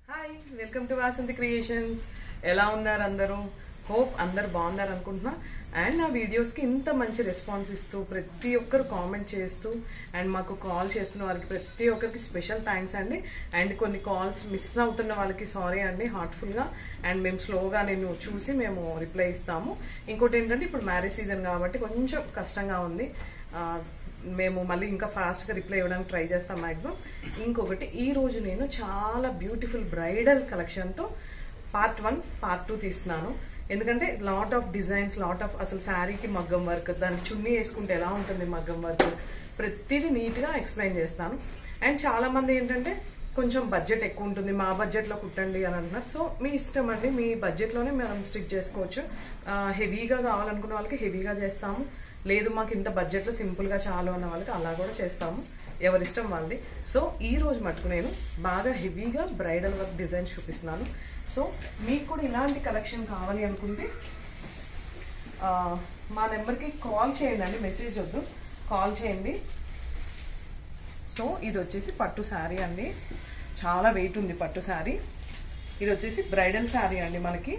hi welcome to Vasanthi creations ఎలా ఉన్నారు అందరూ హోప్ అందరు బాగున్నారు అనుకుంటున్నా అండ్ నా వీడియోస్కి ఇంత మంచి రెస్పాన్స్ ఇస్తూ ప్రతి ఒక్కరు కామెంట్ చేస్తూ అండ్ మాకు కాల్ చేస్తున్న వాళ్ళకి ప్రతి ఒక్కరికి స్పెషల్ థ్యాంక్స్ అండి అండ్ కొన్ని కాల్స్ మిస్ అవుతున్న వాళ్ళకి సారీ అండి హార్ట్ఫుల్గా అండ్ మేము స్లోగా నేను చూసి మేము రిప్లై ఇస్తాము ఇంకోటి ఏంటంటే ఇప్పుడు మ్యారేజ్ సీజన్ కాబట్టి కొంచెం కష్టంగా ఉంది ఆ, మేము మళ్ళీ ఇంకా ఫాస్ట్గా రిప్లై ఇవ్వడానికి ట్రై చేస్తాం మ్యాక్సిమం ఇంకొకటి ఈ రోజు నేను చాలా బ్యూటిఫుల్ బ్రైడల్ కలెక్షన్తో పార్ట్ వన్ పార్ట్ టూ తీస్తున్నాను ఎందుకంటే lot of designs lot of అసలు శారీకి మగ్గం వర్క్ దానికి చున్నీ వేసుకుంటే ఎలా ఉంటుంది మగ్గం వర్క్ ప్రతిదీ నీట్గా ఎక్స్ప్లెయిన్ చేస్తాను అండ్ చాలా మంది ఏంటంటే కొంచెం బడ్జెట్ ఎక్కువ ఉంటుంది మా బడ్జెట్లో కుట్టండి అని అంటున్నారు సో మీ ఇష్టం అండి మీ బడ్జెట్లోనే మనం స్టిచ్ చేసుకోవచ్చు హెవీగా కావాలనుకున్న వాళ్ళకి హెవీగా చేస్తాము లేదు మాకు ఇంత బడ్జెట్లో సింపుల్గా చాలు అన్న వాళ్ళకి అలా కూడా చేస్తాము ఎవరిష్టం వాళ్ళది సో ఈ రోజు మటుకు నేను బాగా హెవీగా బ్రైడల్ వర్క్ డిజైన్ చూపిస్తున్నాను సో మీకు కూడా ఇలాంటి కలెక్షన్ కావాలి అనుకుంటే ఆ, మా నెంబర్కి కాల్ చేయండి అండి మెసేజ్ వద్దు కాల్ చేయండి సో ఇది వచ్చేసి పట్టు శారీ అండి చాలా వెయిట్ ఉంది పట్టు శారీ ఇది వచ్చేసి బ్రైడల్ శారీ అండి మనకి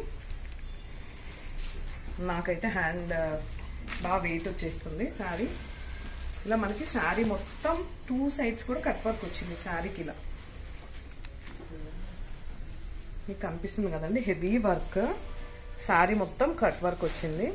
నాకైతే హ్యాండ్ బాగా వెయిట్ వచ్చేస్తుంది శారీ ఇలా మనకి శారీ మొత్తం టూ సైడ్స్ కూడా కట్ వర్క్ వచ్చింది శారీకి ఇలా మీకు కనిపిస్తుంది కదండి హెవీ వర్క్ శారీ మొత్తం కట్ వర్క్ వచ్చింది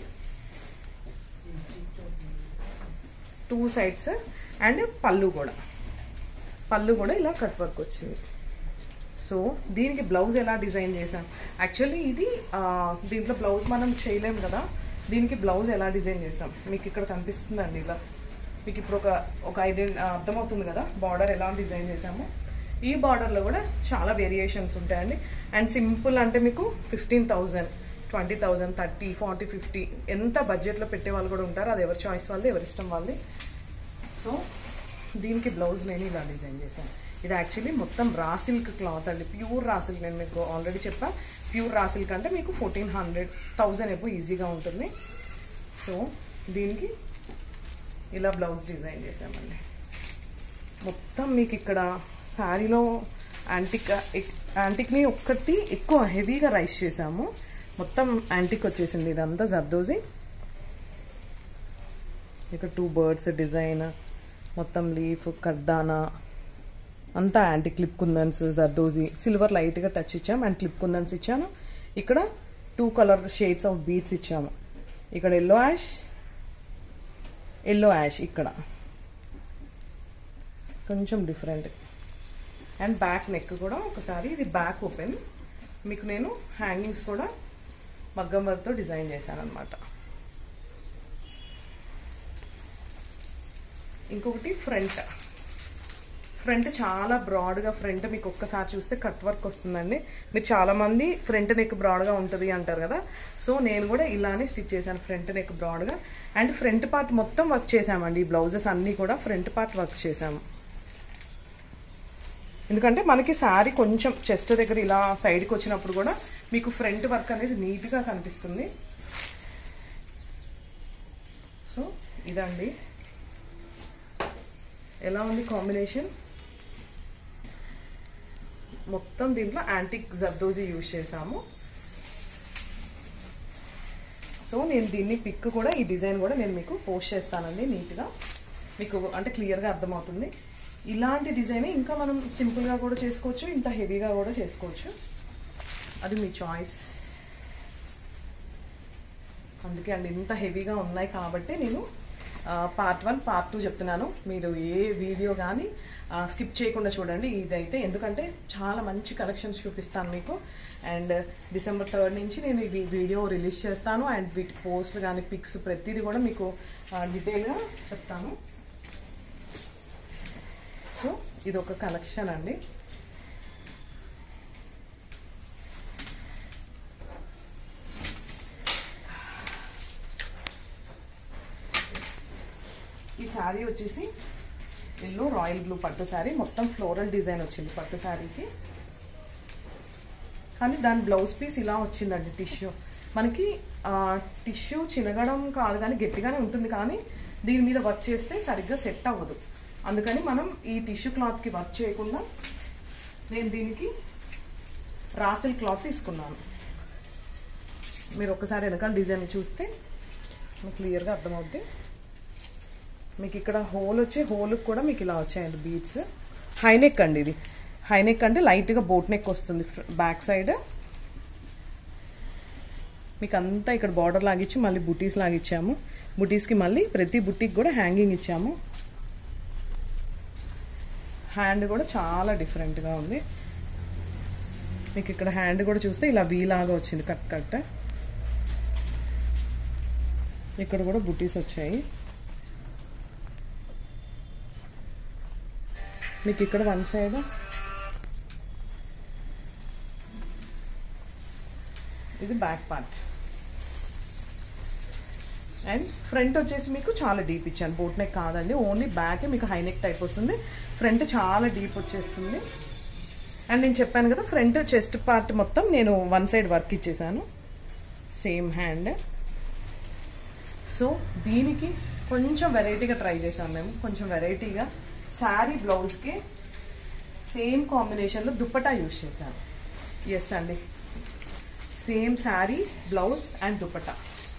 టూ సైడ్స్ అండ్ పళ్ళు కూడా పళ్ళు కూడా ఇలా కట్ వర్క్ వచ్చింది సో దీనికి బ్లౌజ్ ఎలా డిజైన్ చేసాం యాక్చువల్లీ ఇది ఆ, దీంట్లో బ్లౌజ్ మనం చేయలేం కదా దీనికి బ్లౌజ్ ఎలా డిజైన్ చేసాం మీకు ఇక్కడ కనిపిస్తుందండి ఇలా మీకు ఇప్పుడు ఒక ఒక ఐడియా అర్థమవుతుంది కదా బార్డర్ ఎలా డిజైన్ చేసాము ఈ బార్డర్లో కూడా చాలా వేరియేషన్స్ ఉంటాయండి అండ్ సింపుల్ అంటే మీకు fifteen thousand twenty thousand thirty forty fifty ఎంత బడ్జెట్లో పెట్టే వాళ్ళు కూడా ఉంటారు అది ఎవరి చాయిస్ వాళ్ళది ఎవరి ఇష్టం వాళ్ళది సో దీనికి బ్లౌజ్ నేను ఇలా డిజైన్ చేశాను ఇది యాక్చువల్లీ మొత్తం రా సిల్క్ క్లాత్ అండి ప్యూర్ రా సిల్క్ నేను మీకు ఆల్రెడీ చెప్పా ప్యూర్ రా సిల్క్ అంటే మీకు ఫోర్టీన్ హండ్రెడ్ థౌజండ్ ఎప్పుడు ఈజీగా ఉంటుంది సో దీనికి ఇలా బ్లౌజ్ డిజైన్ చేసామండి మొత్తం మీకు ఇక్కడ శారీలో యాంటిక్ యాంటిక్ని ఒక్కటి ఎక్కువ హెవీగా రైస్ చేసాము మొత్తం యాంటిక్ వచ్చేసింది ఇదంతా జర్దోజీ ఇక టూ బర్డ్స్ డిజైన్ మొత్తం లీఫ్ కర్దానా అంతా యాంటీ క్లిప్ కుందన్స్ జర్దోజీ సిల్వర్ లైట్గా టచ్ ఇచ్చాం అండ్ క్లిప్ కుందన్స్ ఇచ్చాను ఇక్కడ two colour shades of beads ఇచ్చాము ఇక్కడ ఎల్లో యాష్ ఎల్లో యాష్ ఇక్కడ కొంచెం డిఫరెంట్ అండ్ బ్యాక్ నెక్ కూడా ఒకసారి ఇది బ్యాక్ ఓపెన్ మీకు నేను హ్యాంగింగ్స్ కూడా మగ్గం వర్క్తో డిజైన్ చేశాను అనమాట ఇంకొకటి ఫ్రంట్ ఫ్రంట్ చాలా బ్రాడ్గా ఫ్రంట్ మీకు ఒక్కసారి చూస్తే కట్ వర్క్ వస్తుందండి మీరు చాలా మంది ఫ్రంట్ నెక్ బ్రాడ్గా ఉంటుంది అంటారు కదా సో నేను కూడా ఇలానే స్టిచ్ చేశాను ఫ్రంట్ నెక్ బ్రాడ్గా అండ్ ఫ్రంట్ పార్ట్ మొత్తం వర్క్ చేసామండి ఈ బ్లౌజెస్ అన్నీ కూడా ఫ్రంట్ పార్ట్ వర్క్ చేసాము ఎందుకంటే మనకి శారీ కొంచెం చెస్ట్ దగ్గర ఇలా సైడ్కి వచ్చినప్పుడు కూడా మీకు ఫ్రంట్ వర్క్ అనేది నీట్గా కనిపిస్తుంది సో ఇదండి ఎలా ఉంది కాంబినేషన్ మొత్తం దీంట్లో యాంటిక్ జర్దోజీ యూజ్ చేసాము సో నేను దీన్ని పిక్ కూడా ఈ డిజైన్ కూడా నేను మీకు పోస్ట్ చేస్తానండి నీట్గా మీకు అంటే క్లియర్గా అర్థమవుతుంది ఇలాంటి డిజైన్ ఇంకా మనం సింపుల్గా కూడా చేసుకోవచ్చు ఇంత హెవీగా కూడా చేసుకోవచ్చు అది మీ చాయిస్ అందుకే అండి ఇంత హెవీగా ఉన్నాయి కాబట్టి నేను పార్ట్ వన్ పార్ట్ టూ చెప్తున్నాను మీరు ఏ వీడియో కానీ స్కిప్ చేయకుండా చూడండి ఇదైతే ఎందుకంటే చాలా మంచి కలెక్షన్స్ చూపిస్తాను మీకు అండ్ డిసెంబర్ థర్డ్ నుంచి నేను ఇది వీడియో రిలీజ్ చేస్తాను అండ్ వీటి పోస్ట్ కానీ పిక్స్ ప్రతిదీ కూడా మీకు డీటెయిల్గా చెప్తాను సో ఇది ఒక కలెక్షన్ అండి ఈ శారీ వచ్చేసి ఎల్లో రాయల్ బ్లూ పట్టు శారీ మొత్తం ఫ్లోరల్ డిజైన్ వచ్చింది పట్టు శారీకి కానీ దాని బ్లౌజ్ పీస్ ఇలా వచ్చిందండి టిష్యూ మనకి టిష్యూ చినగడం కాదు కానీ గట్టిగానే ఉంటుంది కానీ దీని మీద వర్క్ చేస్తే సరిగ్గా సెట్ అవ్వదు అందుకని మనం ఈ టిష్యూ క్లాత్కి వర్క్ చేయకుండా నేను దీనికి రాసిల్ క్లాత్ తీసుకున్నాను మీరు ఒకసారి వెనకాల డిజైన్ చూస్తే మీకు క్లియర్గా అర్థమవుద్ది మీకు ఇక్కడ హోల్ వచ్చి హోల్కి కూడా మీకు ఇలా వచ్చాయండి బీడ్స్ హైనెక్ అండి ఇది హైనెక్ అంటే లైట్గా బోట్ నెక్ వస్తుంది బ్యాక్ సైడ్ మీకు అంతా ఇక్కడ బార్డర్ లాగిచ్చి మళ్ళీ బుటీస్ లాగిచ్చాము బుటీస్కి మళ్ళీ ప్రతి బుటీకి కూడా హ్యాంగింగ్ ఇచ్చాము హ్యాండ్ కూడా చాలా డిఫరెంట్గా ఉంది మీకు ఇక్కడ హ్యాండ్ కూడా చూస్తే ఇలా వీ లాగా వచ్చింది కట్ కట్ ఇక్కడ కూడా బుటీస్ వచ్చాయి మీకు ఇక్కడ వన్ సైడ్ ఇది బ్యాక్ పార్ట్ అండ్ ఫ్రంట్ వచ్చేసి మీకు చాలా డీప్ ఇచ్చాను బోట్ నెక్ కాదండి ఓన్లీ బ్యాక్ మీకు హై నెక్ టైప్ వస్తుంది ఫ్రంట్ చాలా డీప్ వచ్చేస్తుంది అండ్ నేను చెప్పాను కదా ఫ్రంట్ చెస్ట్ పార్ట్ మొత్తం నేను వన్ సైడ్ వర్క్ ఇచ్చేసాను సేమ్ హ్యాండ్ సో దీనికి కొంచెం వెరైటీగా ట్రై చేసాం మేము కొంచెం వెరైటీగా శారీ బ్లౌజ్కి సేమ్ కాంబినేషన్లో దుప్పటా యూజ్ చేశాను ఎస్ అండి same sari blouse and dupatta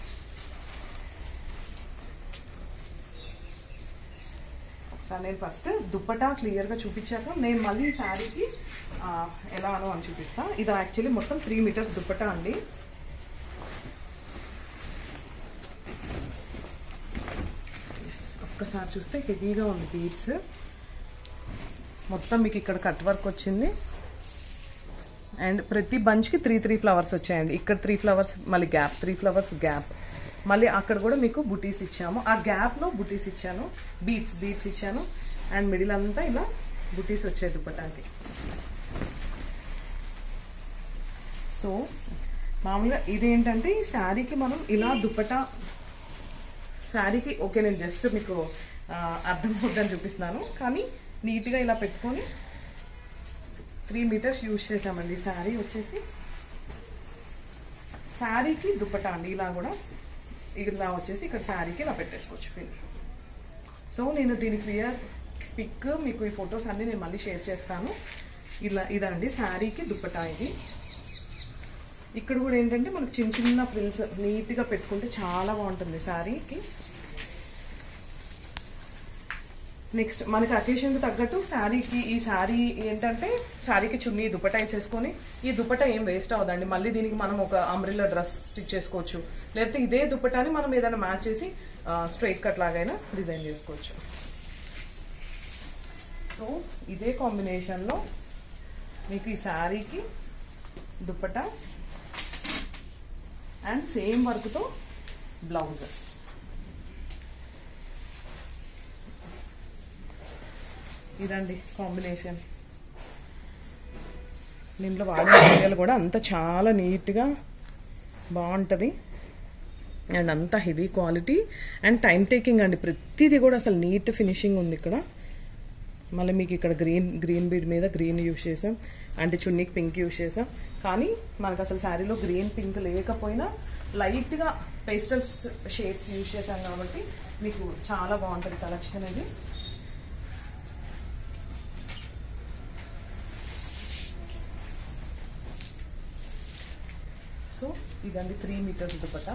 ఒకసారి నేను ఫస్ట్ దుప్పటా క్లియర్గా చూపించాక నేను మళ్ళీ శారీకి ఎలానో అని చూపిస్తా ఇది యాక్చువల్లీ మొత్తం త్రీ మీటర్స్ దుప్పటా అండి ఒక్కసారి చూస్తే హెవీగా ఉంది బీడ్స్ మొత్తం మీకు ఇక్కడ కట్ వర్క్ వచ్చింది అండ్ ప్రతి బంచ్కి త్రీ త్రీ ఫ్లవర్స్ వచ్చాయండి ఇక్కడ త్రీ ఫ్లవర్స్ మళ్ళీ గ్యాప్ త్రీ ఫ్లవర్స్ గ్యాప్ మళ్ళీ అక్కడ కూడా మీకు బుటీస్ ఇచ్చాము ఆ గ్యాప్లో బుటీస్ ఇచ్చాను బీట్స్ బీట్స్ ఇచ్చాను అండ్ మిడిల్ అంతా ఇలా బుటీస్ వచ్చాయి దుప్పటాకి సో మామూలుగా ఇదేంటంటే ఈ శారీకి మనం ఇలా దుప్పటా శారీకి ఓకే నేను జస్ట్ మీకు అర్థమవుద్దని చూపిస్తున్నాను కానీ నీట్గా ఇలా పెట్టుకొని త్రీ మీటర్స్ యూజ్ చేసామండి శారీ వచ్చేసి శారీకి దుప్పటా అండి ఇలా కూడా ఇలా వచ్చేసి ఇక్కడ శారీకి ఇలా పెట్టేసుకోవచ్చు పిన్ సో నేను దీని క్లియర్ పిక్ మీకు ఈ ఫొటోస్ అన్నీ నేను మళ్ళీ షేర్ చేస్తాను ఇలా ఇదండి శారీకి దుప్పటా ఇది ఇక్కడ కూడా ఏంటంటే మనకు చిన్న చిన్న ఫ్రిల్స్ నీట్గా పెట్టుకుంటే చాలా బాగుంటుంది శారీకి నెక్స్ట్ మనకి అకేషన్కి తగ్గట్టు శారీకి ఈ శారీ ఏంటంటే శారీకి చున్నీ దుపట్టా వేసేసుకొని ఈ దుపట్టా ఏం వేస్ట్ అవ్వదండి మళ్ళీ దీనికి మనం ఒక అంబ్రిల్లా డ్రెస్ స్టిచ్ చేసుకోవచ్చు లేకపోతే ఇదే దుపట్టాని మనం ఏదైనా మ్యాచ్ చేసి స్ట్రైట్ కట్ లాగైనా డిజైన్ చేసుకోవచ్చు సో ఇదే కాంబినేషన్లో మీకు ఈ శారీకి దుపట్టా అండ్ సేమ్ వర్క్తో బ్లౌజ్ ఇదండి కాంబినేషన్ దీంట్లో వాడే మెటీరియల్ కూడా అంత చాలా నీట్గా బాగుంటుంది అండ్ అంత heavy quality and time taking అండి ప్రతిదీ కూడా అసలు నీట్ ఫినిషింగ్ ఉంది ఇక్కడ మళ్ళీ మీకు ఇక్కడ గ్రీన్ గ్రీన్ బీడ్ మీద గ్రీన్ యూస్ చేసాం అంటే చున్నీకి పింక్ యూస్ చేసాం కానీ మనకు అసలు శారీలో గ్రీన్ పింక్ లేకపోయినా లైట్గా పేస్టల్ షేడ్స్ యూస్ చేసాం కాబట్టి మీకు చాలా బాగుంటుంది కలెక్షన్ ఇది సో ఇదండి త్రీ మీటర్స్ దుపట్టా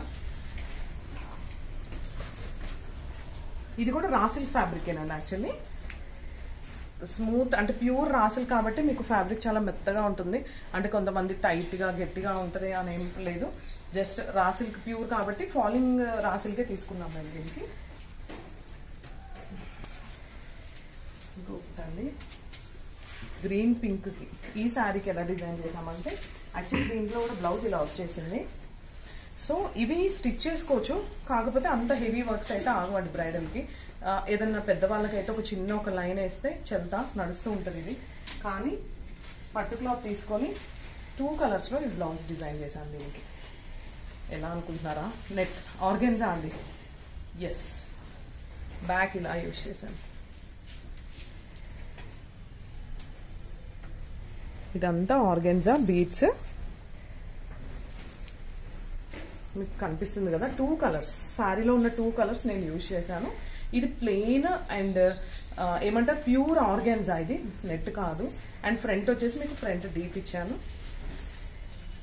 ఇది కూడా రాసిల్ ఫ్యాబ్రికేనండి యాక్చువల్లీ స్మూత్ అంటే ప్యూర్ రాసిల్ కాబట్టి మీకు ఫ్యాబ్రిక్ చాలా మెత్తగా ఉంటుంది అంటే కొంతమంది టైట్గా గట్టిగా ఉంటుంది అని ఏం లేదు జస్ట్ రాసిల్కి ప్యూర్ కాబట్టి ఫాలింగ్ రాసిల్కే తీసుకున్నాం మేము దీనికి ఇంకొకటండి గ్రీన్ పింక్కి ఈ శారీకి ఎలా డిజైన్ చేసామంటే యాక్చువల్లీ దీంట్లో కూడా బ్లౌజ్ ఇలా వచ్చేసింది సో ఇవి స్టిచ్ చేసుకోవచ్చు కాకపోతే అంత హెవీ వర్క్స్ అయితే ఆగవండి బ్రైడల్కి ఏదన్నా పెద్దవాళ్ళకైతే ఒక చిన్న ఒక లైన్ వేస్తే చెల్తా నడుస్తూ ఉంటుంది ఇది కానీ పట్టు క్లాత్ తీసుకొని టూ కలర్స్లో ఈ బ్లౌజ్ డిజైన్ చేశాను దీనికి ఎలా అనుకుంటున్నారా నెట్ ఆర్గెన్జా అండి ఎస్ బ్యాక్ ఇలా యూజ్ చేశాను ఇదంతా ఆర్గెన్జా బీట్స్ మీకు కనిపిస్తుంది కదా టూ కలర్స్ శారీలో ఉన్న టూ కలర్స్ నేను యూజ్ చేశాను ఇది ప్లెయిన్ అండ్ ఏమంటారు ప్యూర్ ఆర్గాన్జా ఇది నెట్ కాదు అండ్ ఫ్రంట్ వచ్చేసి మీకు ఫ్రంట్ డీప్ ఇచ్చాను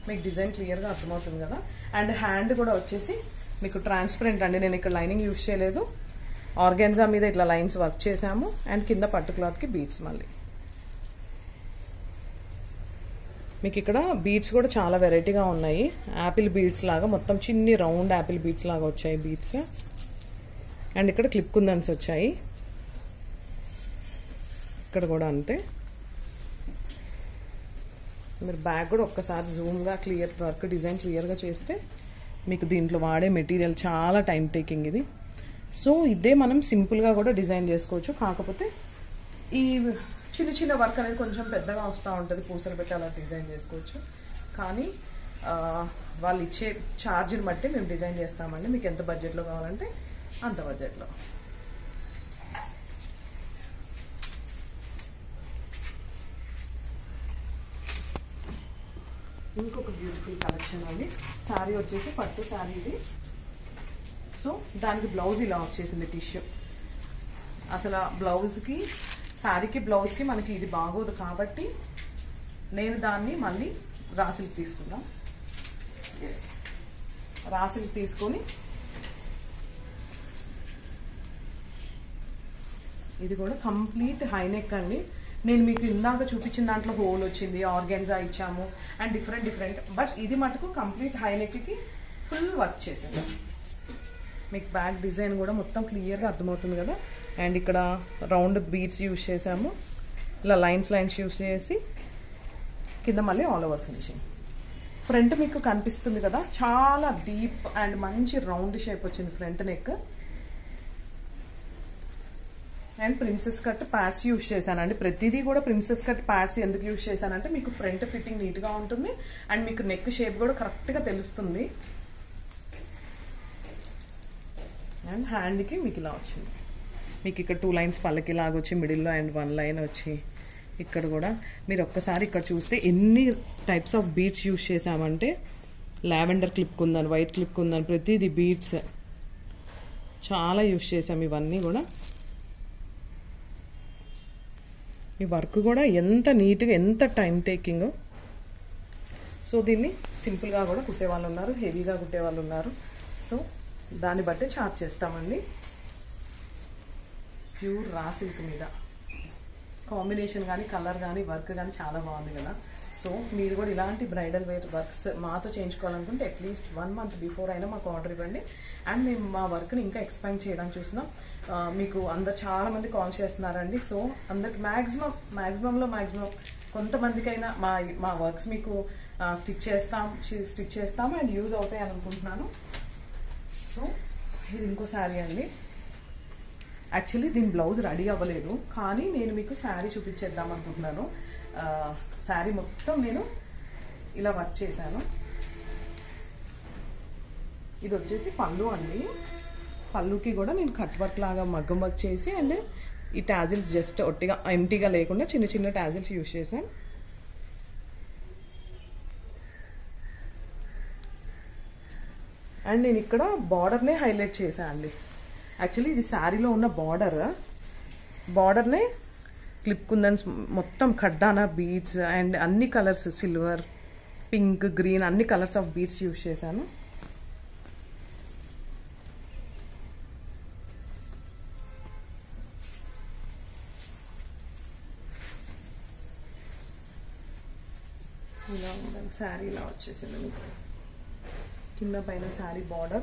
మీకు డిజైన్ క్లియర్గా అర్థమవుతుంది కదా అండ్ హ్యాండ్ కూడా వచ్చేసి మీకు ట్రాన్స్పరెంట్ అండి నేను ఇక్కడ లైనింగ్ యూజ్ చేయలేదు ఆర్గాన్జా మీద ఇట్లా లైన్స్ వర్క్ చేసాము అండ్ కింద పట్టు క్లాత్కి బీట్స్ మళ్ళీ మీకు ఇక్కడ బీట్స్ కూడా చాలా వెరైటీగా ఉన్నాయి యాపిల్ బీట్స్ లాగా మొత్తం చిన్ని రౌండ్ యాపిల్ బీట్స్ లాగా వచ్చాయి బీట్స్ అండ్ ఇక్కడ క్లిప్ కుందన్స్ వచ్చాయి ఇక్కడ కూడా అంతే మీరు బ్యాగ్ కూడా ఒక్కసారి జూమ్గా క్లియర్ వర్క్ డిజైన్ క్లియర్గా చేస్తే మీకు దీంట్లో వాడే మెటీరియల్ చాలా టైం టేకింగ్ ఇది సో ఇదే మనం సింపుల్గా కూడా డిజైన్ చేసుకోవచ్చు కాకపోతే ఈ చిన్న చిన్న వర్క్ అనేది కొంచెం పెద్దగా వస్తూ ఉంటుంది పూసలు పెట్టి అలా డిజైన్ చేసుకోవచ్చు కానీ ఆ, వాళ్ళు ఇచ్చే ఛార్జ్ని బట్టి మేము డిజైన్ చేస్తామండి మీకు ఎంత బడ్జెట్లో కావాలంటే అంత బడ్జెట్లో ఇంకొక బ్యూటిఫుల్ కలెక్షన్ అండి శారీ వచ్చేసి పట్టు శారీ ఇది సో దానికి బ్లౌజ్ ఇలా వచ్చేసింది టిష్యూ అసలు ఆ బ్లౌజ్కి శారీకి బ్లౌజ్కి మనకి ఇది బాగోదు కాబట్టి నేను దాన్ని మళ్ళీ రాసిల్కి తీసుకుందాం ఎస్ రాసిల్కి తీసుకొని ఇది కూడా కంప్లీట్ హైనెక్ అండి నేను మీకు ఇందాక చూపించిన దాంట్లో హోల్ వచ్చింది ఆర్గాన్జా ఇచ్చాము అండ్ డిఫరెంట్ డిఫరెంట్ బట్ ఇది మటుకు కంప్లీట్ హైనెక్కి ఫుల్ వర్క్ చేసేసాం మీకు బ్యాక్ డిజైన్ కూడా మొత్తం క్లియర్గా అర్థమవుతుంది కదా అండ్ ఇక్కడ రౌండ్ బీడ్స్ యూస్ చేసాము ఇలా లైన్స్ లైన్స్ యూస్ చేసి కింద మళ్ళీ ఆల్ ఓవర్ ఫినిషింగ్ ఫ్రంట్ మీకు కనిపిస్తుంది కదా చాలా డీప్ అండ్ మంచి రౌండ్ షేప్ వచ్చింది front neck and princess cut pads use చేశానండి ప్రతిదీ కూడా ప్రిన్సెస్ కట్ ప్యాడ్స్ ఎందుకు యూస్ చేశానంటే మీకు ఫ్రంట్ ఫిట్టింగ్ నీట్గా ఉంటుంది అండ్ మీకు నెక్ షేప్ కూడా కరెక్ట్గా తెలుస్తుంది అండ్ హ్యాండ్కి మీకు ఇలా వచ్చింది మీకు ఇక్కడ టూ లైన్స్ పల్లకి లాగా వచ్చి మిడిల్లో అండ్ వన్ లైన్ వచ్చి ఇక్కడ కూడా మీరు ఒక్కసారి ఇక్కడ చూస్తే ఎన్ని టైప్స్ ఆఫ్ బీట్స్ యూస్ చేసామంటే లావెండర్ క్లిప్ కుందని వైట్ క్లిప్ కుందని ప్రతిదీ బీట్స్ చాలా యూస్ చేసాం ఇవన్నీ కూడా ఈ వర్క్ కూడా ఎంత నీట్గా ఎంత టైం టేకింగ్ సో దీన్ని సింపుల్గా కూడా కుట్టే వాళ్ళు ఉన్నారు హెవీగా కుట్టే వాళ్ళు ఉన్నారు సో దాన్ని బట్టి చార్జ్ చేస్తామండి ప్యూర్ రా సిల్క్ మీద కాంబినేషన్ కానీ కలర్ కానీ వర్క్ కానీ చాలా బాగుంది కదా సో మీరు కూడా ఇలాంటి బ్రైడల్ వేర్ వర్క్స్ మాతో చేయించుకోవాలనుకుంటే అట్లీస్ట్ వన్ మంత్ బిఫోర్ అయినా మాకు ఆర్డర్ ఇవ్వండి అండ్ మేము మా వర్క్ని ఇంకా ఎక్స్పాండ్ చేయడానికి చూస్తున్నాం ఆ, మీకు అందరు చాలా మంది కాల్ చేస్తున్నారండి సో అందరికి మ్యాక్సిమం మ్యాక్సిమంలో మ్యాక్సిమం కొంతమందికైనా మా మా వర్క్స్ మీకు స్టిచ్ చేస్తాం స్టిచ్ చేస్తాము అండ్ యూజ్ అవుతాయి అని అనుకుంటున్నాను సో ఇది ఇంకో శారీ అండి యాక్చువల్లీ దీని బ్లౌజ్ రెడీ అవ్వలేదు కానీ నేను మీకు శారీ చూపించేద్దాం అనుకుంటున్నాను శారీ మొత్తం నేను ఇలా వర్క్ చేశాను ఇది వచ్చేసి పళ్ళు అండి పళ్ళుకి కూడా నేను కట్ వర్క్ లాగా మగ్గం వర్క్ చేసి అండ్ ఈ టాజిల్స్ జస్ట్ ఒట్టిగా ఎంటీగా లేకుండా చిన్న చిన్న టాజిల్స్ యూజ్ చేశాను అండ్ నేను ఇక్కడ బార్డర్నే హైలైట్ చేశాను అండి యాక్చువల్లీ ఇది శారీలో ఉన్న బార్డర్ బార్డర్నే క్లిప్ కుందన్స్ మొత్తం ఖడ్డానా బీడ్స్ అండ్ అన్ని కలర్స్ సిల్వర్ పింక్ గ్రీన్ అన్ని కలర్స్ ఆఫ్ బీడ్స్ యూజ్ చేశాను ఇలా ఉందండి శారీ ఇలా వచ్చేసింది మీకు కింద పైన శారీ బార్డర్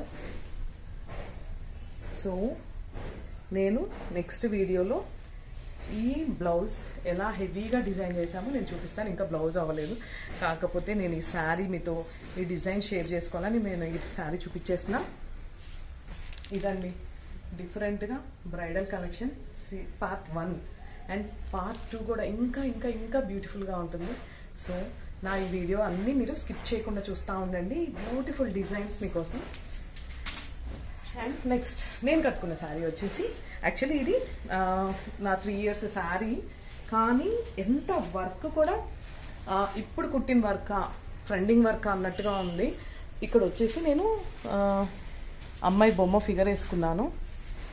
సో నేను నెక్స్ట్ వీడియోలో ఈ బ్లౌజ్ ఎలా హెవీగా డిజైన్ చేశామో నేను చూపిస్తాను ఇంకా బ్లౌజ్ అవ్వలేదు కాకపోతే నేను ఈ శారీ మీతో ఈ డిజైన్ షేర్ చేసుకోవాలని నేను ఈ శారీ చూపించేసిన ఇదండి డిఫరెంట్గా bridal collection part one and part two కూడా ఇంకా ఇంకా ఇంకా బ్యూటిఫుల్గా ఉంటుంది సో నా ఈ వీడియో అన్నీ మీరు స్కిప్ చేయకుండా చూస్తూ ఉండండి బ్యూటిఫుల్ డిజైన్స్ మీకోసం అండ్ నెక్స్ట్ నేను కట్టుకున్న శారీ వచ్చేసి యాక్చువల్లీ ఇది ఆ, నా త్రీ ఇయర్స్ శారీ కానీ ఎంత వర్క్ కూడా ఆ, ఇప్పుడు కుట్టిన వర్క్ ట్రెండింగ్ వర్క్ అన్నట్టుగా ఉంది ఇక్కడ వచ్చేసి నేను ఆ, అమ్మాయి బొమ్మ ఫిగర్ వేసుకున్నాను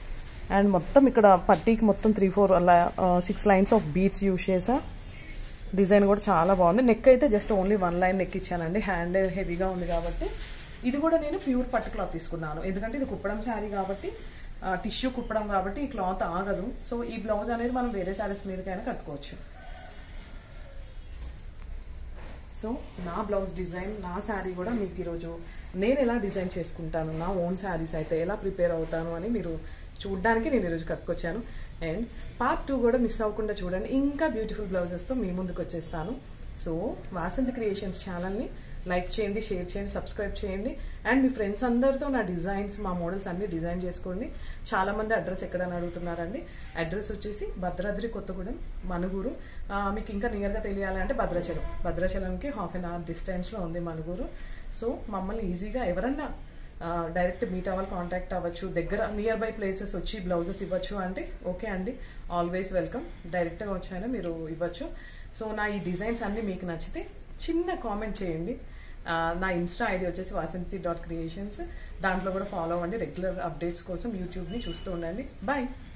అండ్ మొత్తం ఇక్కడ పట్టీకి మొత్తం త్రీ ఫోర్ అలా six lines of beads use చేసా డిజైన్ కూడా చాలా బాగుంది నెక్ అయితే just only one line neck ఇచ్చానండి హ్యాండ్ హెవీగా ఉంది కాబట్టి ఇది కూడా నేను ప్యూర్ పట్టు క్లాత్ తీసుకున్నాను ఎందుకంటే ఇది కుప్పడం శారీ కాబట్టి టిష్యూ కుప్పడం కాబట్టి ఈ క్లాత్ ఆగదు సో ఈ బ్లౌజ్ అనేది మనం వేరే శారీస్ మీదకైనా కట్టుకోవచ్చు సో నా బ్లౌజ్ డిజైన్ నా శారీ కూడా మీకు ఈరోజు నేను ఎలా డిజైన్ చేసుకుంటాను నా ఓన్ శారీస్ అయితే ఎలా ప్రిపేర్ అవుతాను అని మీరు చూడడానికి నేను ఈరోజు కట్టుకొచ్చాను అండ్ పార్ట్ టూ కూడా మిస్ అవ్వకుండా చూడండి ఇంకా బ్యూటిఫుల్ బ్లౌజెస్తో మీ ముందుకు వచ్చేస్తాను సో వాసంతి క్రియేషన్స్ ఛానల్ని లైక్ చేయండి షేర్ చేయండి సబ్స్క్రైబ్ చేయండి అండ్ మీ ఫ్రెండ్స్ అందరితో నా డిజైన్స్ మా మోడల్స్ అన్ని డిజైన్ చేసుకోండి చాలా మంది అడ్రస్ ఎక్కడని అడుగుతున్నారండి అడ్రస్ వచ్చేసి భద్రాద్రి కొత్తగూడెం మనుగూరు ఆ, మీకు ఇంకా నియర్గా తెలియాలంటే భద్రాచలం భద్రాచలంకి హాఫ్ అన్ అవర్ డిస్టెన్స్లో ఉంది మనుగూరు సో మమ్మల్ని ఈజీగా ఎవరన్నా డైరెక్ట్ మీట్ అవ్వాలి కాంటాక్ట్ అవ్వచ్చు దగ్గర నియర్ బై ప్లేసెస్ వచ్చి బ్లౌజెస్ ఇవ్వచ్చు అంటే ఓకే అండి ఆల్వేస్ వెల్కమ్ డైరెక్ట్గా వచ్చాయినా మీరు ఇవ్వచ్చు సో నా ఈ డిజైన్స్ అన్నీ మీకు నచ్చితే చిన్న కామెంట్ చేయండి ఆ, నా ఇన్స్టా ఐడి వచ్చేసి వాసంతి డాట్ క్రియేషన్స్ దాంట్లో కూడా ఫాలో అవ్వండి రెగ్యులర్ అప్డేట్స్ కోసం యూట్యూబ్ని చూస్తూ ఉండండి బాయ్